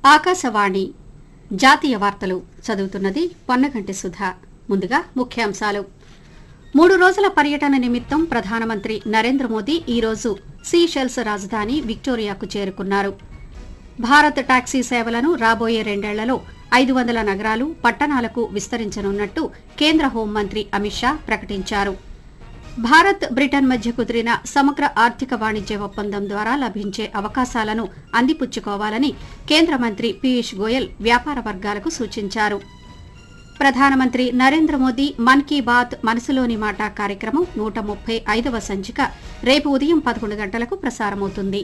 ఆకాశవాణి జాతీయ వార్తలు చదువుతున్నది పొన్నగంటి సుధా ముందుగా ముఖ్యాంశాలు మూడు రోజుల పర్యటన నిమిత్తం ప్రధానమంత్రి నరేంద్ర మోదీ ఈరోజు సీషెల్స్ రాజధాని విక్టోరియాకు చేరుకున్నారు భారత్ టాక్సీ సేవలను రాబోయే రెండేళ్లలో ఐదు వందల నగరాలు పట్టణాలకు విస్తరించనున్నట్టు కేంద్ర హోంమంత్రి అమిత్ షా ప్రకటించారు భారత్ బ్రిటన్ మధ్య కుదిరిన సమగ్ర ఆర్థిక వాణిజ్య ఒప్పందం ద్వారా లభించే అవకాశాలను అందిపుచ్చుకోవాలని కేంద్ర మంత్రి పీయూష్ గోయల్ వ్యాపార వర్గాలకు సూచించారు ప్రధానమంత్రి నరేంద్ర మోదీ మన్ కీ బాత్ మనసులోని మాట కార్యక్రమం నూట ముప్పై ఐదవ సంచిక రేపు ఉదయం పదకొండు గంటలకు ప్రసారమవుతుంది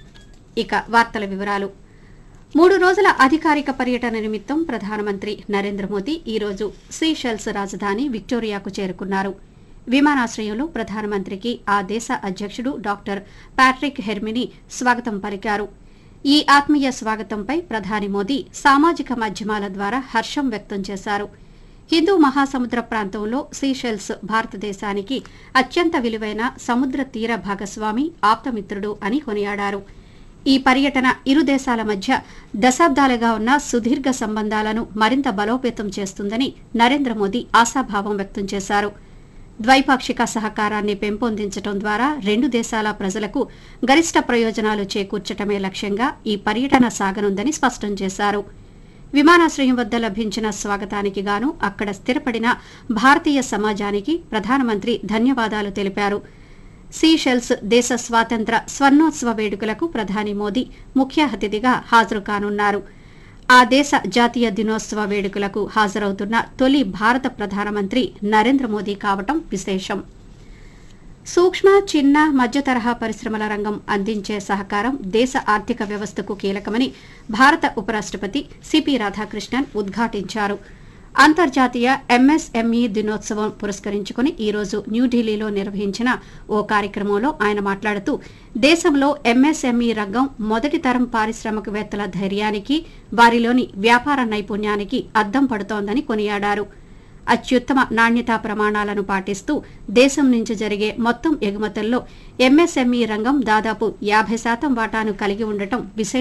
ఇక వార్తల వివరాలు మూడు రోజుల అధికారిక పర్యటన నిమిత్తం ప్రధానమంత్రి నరేంద్ర మోదీ ఈరోజు సీషెల్స్ రాజధాని విక్టోరియాకు చేరుకున్నారు విమానాశ్రయంలో ప్రధానమంత్రికి ఆ దేశ అధ్యక్షుడు డాక్టర్ ప్యాట్రిక్ హెర్మిని స్వాగతం పలికారు ఈ ఆత్మీయ స్వాగతంపై ప్రధాని మోదీ సామాజిక మాధ్యమాల ద్వారా హర్షం వ్యక్తం చేశారు హిందూ మహాసముద్ర ప్రాంతంలో సీషెల్స్ భారతదేశానికి అత్యంత విలువైన సముద్ర తీర భాగస్వామి ఆప్తమిత్రుడు అని కొనియాడారు ఈ పర్యటన ఇరు దేశాల మధ్య దశాబ్దాలుగా ఉన్న సుదీర్ఘ సంబంధాలను మరింత బలోపేతం చేస్తుందని నరేంద్ర మోదీ ఆశాభావం వ్యక్తం చేశారు ద్వైపాక్షిక సహకారాన్ని పెంపొందించడం ద్వారా రెండు దేశాల ప్రజలకు గరిష్ట ప్రయోజనాలు చేకూర్చటమే లక్ష్యంగా ఈ పర్యటన సాగనుందని స్పష్టం చేశారు విమానాశ్రయం వద్ద లభించిన స్వాగతానికి గాను అక్కడ స్థిరపడిన భారతీయ సమాజానికి ప్రధానమంత్రి ధన్యవాదాలు తెలిపారు సీషెల్స్ దేశ స్వాతంత్ర స్వర్ణోత్సవ వేడుకలకు ప్రధాని మోదీ ముఖ్య అతిథిగా హాజరు కానున్నారు ఆ దేశ జాతీయ దినోత్సవ వేడుకలకు హాజరవుతున్న తొలి భారత ప్రధానమంత్రి నరేంద్ర మోదీ కావటం విశేషం సూక్ష్మ చిన్న మధ్య తరహా పరిశ్రమల రంగం అందించే సహకారం దేశ ఆర్థిక వ్యవస్థకు కీలకమని భారత ఉపరాష్టపతి సిపి రాధాకృష్ణన్ ఉద్ఘాటించారు అంతర్జాతీయ ఎంఎస్ఎంఈ దినోత్సవం పురస్కరించుకుని ఈరోజు న్యూఢిల్లీలో నిర్వహించిన ఓ కార్యక్రమంలో ఆయన మాట్లాడుతూ దేశంలో ఎంఎస్ఎంఈ రంగం మొదటి తరం పారిశ్రామికవేత్తల ధైర్యానికి వారిలోని వ్యాపార నైపుణ్యానికి అద్దం పడుతోందని కొనియాడారు అత్యుత్తమ నాణ్యతా ప్రమాణాలను పాటిస్తూ దేశం నుంచి జరిగే మొత్తం ఎగుమతుల్లో ఎంఎస్ఎంఈ రంగం దాదాపు యాభై శాతం వాటాను కలిగి ఉండటం విశేష